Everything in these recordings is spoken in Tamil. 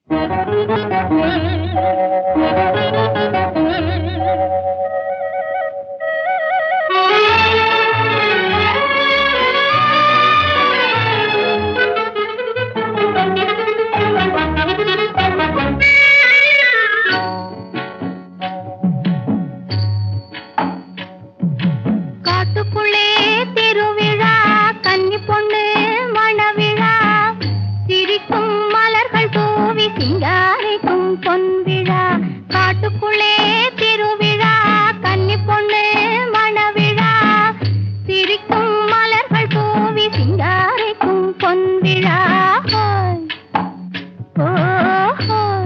காட்டுக்குள்ளே திருவிழா கன்னி பொண்ணு மணவிழா சிரிக்கும் மலர்கள் தூவி சிங்காரிக்கும் பொன்விழா காட்டுக்குள்ளே திருவிழா கன்னி பொண்ணு மணவிழா சிரிக்கும் மலர்கள் தூவி சிங்காரிக்கும் பொன்விழா ஹோய். ஓ ஹோய்.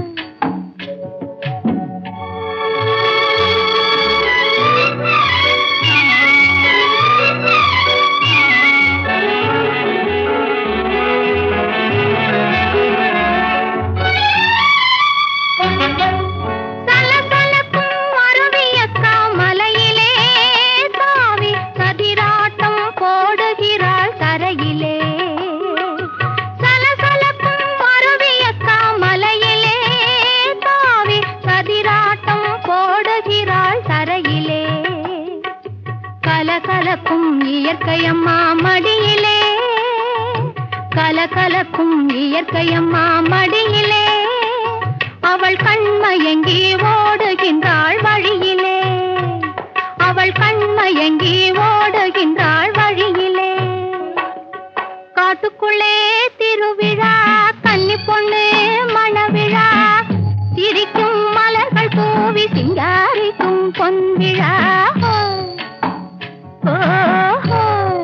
சலசலக்கும் அருவியக்கா மலையிலே தாவி கதிராட்டம் போடுகிறாள் தரையிலே சலசலக்கும் அருவியக்கா மலையிலே தாவி கதிராட்டம் போடுகிறாள் தரையிலே கலகலக்கும் இயற்கையம்மா மடியிலே கலகலக்கும் இயற்கையம்மா மடியிலே அவள் கண்மயங்கி ஓடுகின்றாள் வழியிலே அவள் கண்மயங்கி ஓடுகின்றாள் வழியிலே காட்டுக்குள்ளே திருவிழா கன்னி பொண்ணு மணவிழா சிரிக்கும் மலர்கள் தூவி சிங்காரிக்கும் பொன்விழா ஓ, ஓ,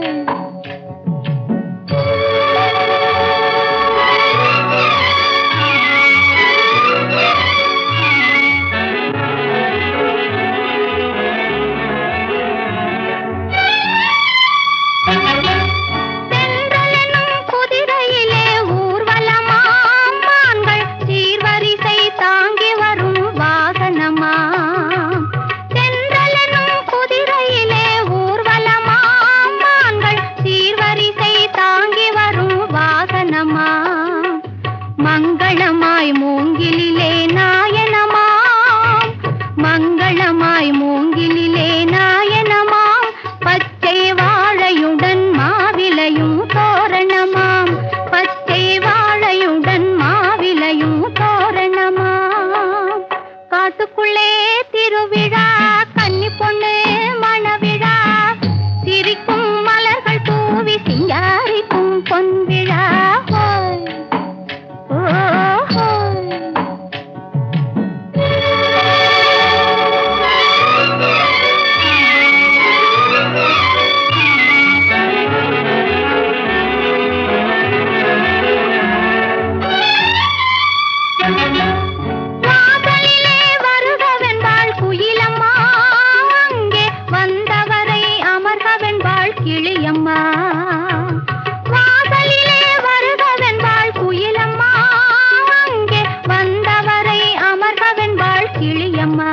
தென்றலெனும் குதிரையிலே ஊர்வலமாம் மான்கள் சீர்வரிசை தாங்கி வரும் வாகனமாம் தென்றலெனும் குதிரையிலே ஊர்வலமாம் மான்கள் சீர்வரிசை தாங்கி வரும் வாகனமாம் மங்களமாய் மூங்கிலிலே நாயனமாம் மங்களமாய் மூங்கிலிலே நாயனமாம் பச்சை வாழையுடன் மாவிலையும் தோரணமாம் பச்சை வாழையுடன் மாவிலையும் தோரணமாம் காட்டுக்குள்ளே திருவிழா கன்னி பொண்ணு மணவிழா சிரிக்கும் மலர்கள் தூவி சிங்காரிக்கும் பொன்விழா ஹோய். ஓ ஹோய். வாசலிலே வருகவென்பாள் குயிலம்மா அங்கே வந்தவரை அமர்கவென்பாள் கிளியம்மா வாசலிலே வருகவென்பாள் குயிலம்மா அங்கே வந்தவரை அமர்கவென்பாள் கிளியம்மா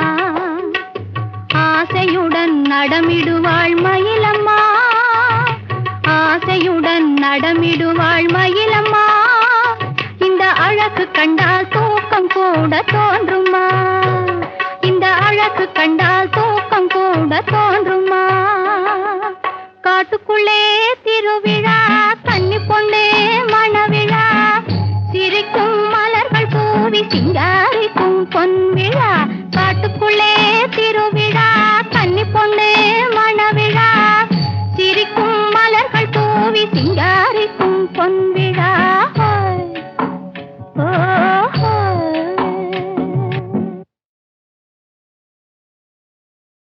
ஆசையுடன் நடமிடுவாள் மயிலம்மா ஆசையுடன் நடமிடுவாள் மயிலம்மா இந்த அழகு கண்டால் தூக்கம் கூட தோன்றுமா இந்த அழகு கண்டால் தூக்கம் கூட தோன்றுமா காட்டுக்குள்ளே திருவிழா கன்னி பொண்ணு மணவிழா சிரிக்கும் மலர்கள் தூவி சிங்காரிக்கும் பொன்விழா காட்டுக்குள்ளே திருவிழா கன்னி பொண்ணு